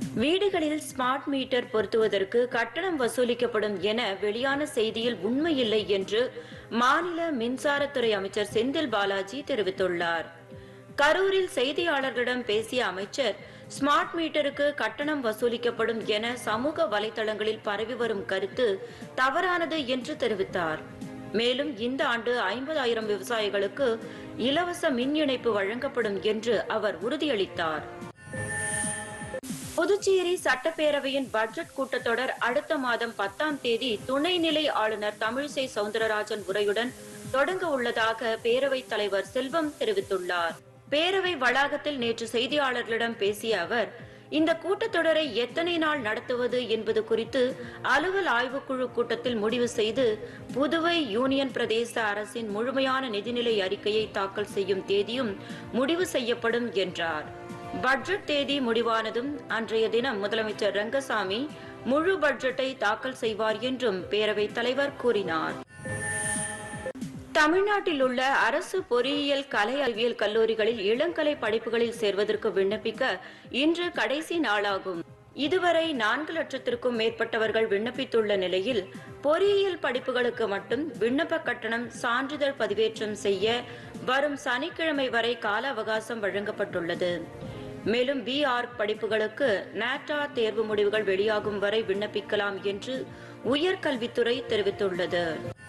வீடுகளில் smart meter பொருத்துவதற்கு கட்டணம் வசூலிக்கப்படும் என வெளியான செய்தியில் உண்மையில்லை என்று மாநில மின்சாரத்துறை அமைச்சர் செந்தில் பாலாஜி தெரிவித்துள்ளார் கரூரில் செய்தியாளர்களிடம் பேசிய அமைச்சர் ஸ்மார்ட் மீட்டருக்கு கட்டணம் வசூலிக்கப்படும் என சமூக வலைதளங்களில் பரவி வரும் கருத்து தவறானது என்று தெரிவித்தார் மேலும் இந்த ஆண்டு ஐம்பதாயிரம் விவசாயிகளுக்கு இலவச மின் இணைப்பு வழங்கப்படும் என்று அவர் உறுதியளித்தார் புதுச்சேரி சட்டப்பேரவையின் பட்ஜெட் கூட்டத்தொடர் அடுத்த மாதம் பத்தாம் தேதி துணைநிலை ஆளுநர் தமிழிசை சவுந்தரராஜன் உரையுடன் தொடங்க உள்ளதாக பேரவைத் தலைவர் செல்வம் தெரிவித்துள்ளார் பேரவை வளாகத்தில் நேற்று செய்தியாளர்களிடம் பேசிய அவர் இந்த கூட்டத்தொடரை எத்தனை நாள் நடத்துவது என்பது குறித்து அலுவல் ஆய்வுக்குழு கூட்டத்தில் முடிவு செய்து புதுவை யூனியன் பிரதேச அரசின் முழுமையான நிதிநிலை அறிக்கையை தாக்கல் செய்யும் தேதியும் முடிவு செய்யப்படும் என்றார் பட்ஜெட் தேதி முடிவானதும் அன்றைய தினம் முதலமைச்சர் ரங்கசாமி முழு பட்ஜெட்டை தாக்கல் செய்வார் என்றும் பேரவைத் தலைவர் கூறினார் தமிழ்நாட்டில் உள்ள அரசு பொறியியல் கலை அறிவியல் கல்லூரிகளில் இளங்கலை படிப்புகளில் சேர்வதற்கு விண்ணப்பிக்க இன்று கடைசி நாளாகும் இதுவரை நான்கு லட்சத்திற்கும் மேற்பட்டவர்கள் விண்ணப்பித்துள்ள நிலையில் பொறியியல் படிப்புகளுக்கு மட்டும் விண்ணப்ப கட்டணம் சான்றிதழ் பதிவேற்றம் செய்ய வரும் சனிக்கிழமை வரை கால அவகாசம் வழங்கப்பட்டுள்ளது மேலும் பிஆர் படிப்புகளுக்கு நாட்டா தேர்வு முடிவுகள் வெளியாகும் வரை விண்ணப்பிக்கலாம் என்று உயர்கல்வித்துறை தெரிவித்துள்ளது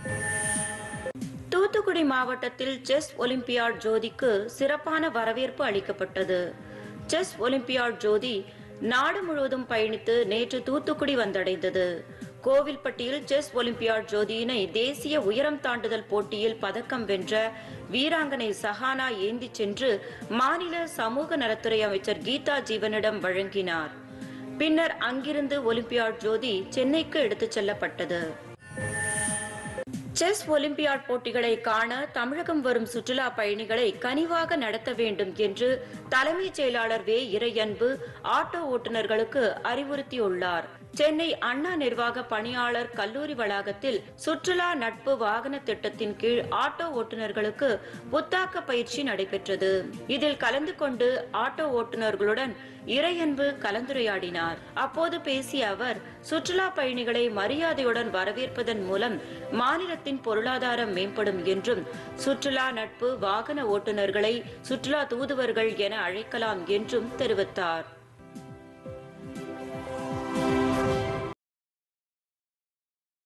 தூத்துக்குடி மாவட்டத்தில் செஸ் ஒலிம்பியாட் ஜோதிக்கு சிறப்பான வரவேற்பு அளிக்கப்பட்டது செஸ் ஒலிம்பியாட் ஜோதி நாடு முழுவதும் பயணித்து நேற்று தூத்துக்குடி வந்தடைந்தது கோவில்பட்டியில் செஸ் ஒலிம்பியாட் ஜோதியினை தேசிய உயரம் தாண்டுதல் போட்டியில் பதக்கம் வென்ற வீராங்கனை சஹானா ஏந்திச் சென்று மாநில சமூக நலத்துறை அமைச்சர் கீதா ஜீவனிடம் வழங்கினார் பின்னர் அங்கிருந்து ஒலிம்பியாட் ஜோதி சென்னைக்கு எடுத்துச் செல்லப்பட்டது செஸ் ஒலிம்பியாட் போட்டிகளை காண தமிழகம் வரும் சுற்றுலா பயணிகளை கனிவாக நடத்த வேண்டும் என்று தலைமைச் செயலாளர் வே இறையன்பு ஆட்டோ ஓட்டுநர்களுக்கு அறிவுறுத்தியுள்ளார் சென்னை அண்ணா நிர்வாக பணியாளர் கல்லூரி வளாகத்தில் சுற்றுலா நட்பு வாகன திட்டத்தின் கீழ் ஆட்டோ ஓட்டுநர்களுக்கு புத்தாக்க பயிற்சி நடைபெற்றது இதில் கலந்து கொண்டு ஆட்டோ ஓட்டுநர்களுடன் இறையன்பு கலந்துரையாடினார் அப்போது பேசிய அவர் சுற்றுலா பயணிகளை மரியாதையுடன் வரவேற்பதன் மூலம் மாநிலத்தின் பொருளாதாரம் மேம்படும் என்றும் சுற்றுலா நட்பு வாகன ஓட்டுநர்களை சுற்றுலா தூதுவர்கள் என அழைக்கலாம் என்றும் தெரிவித்தார்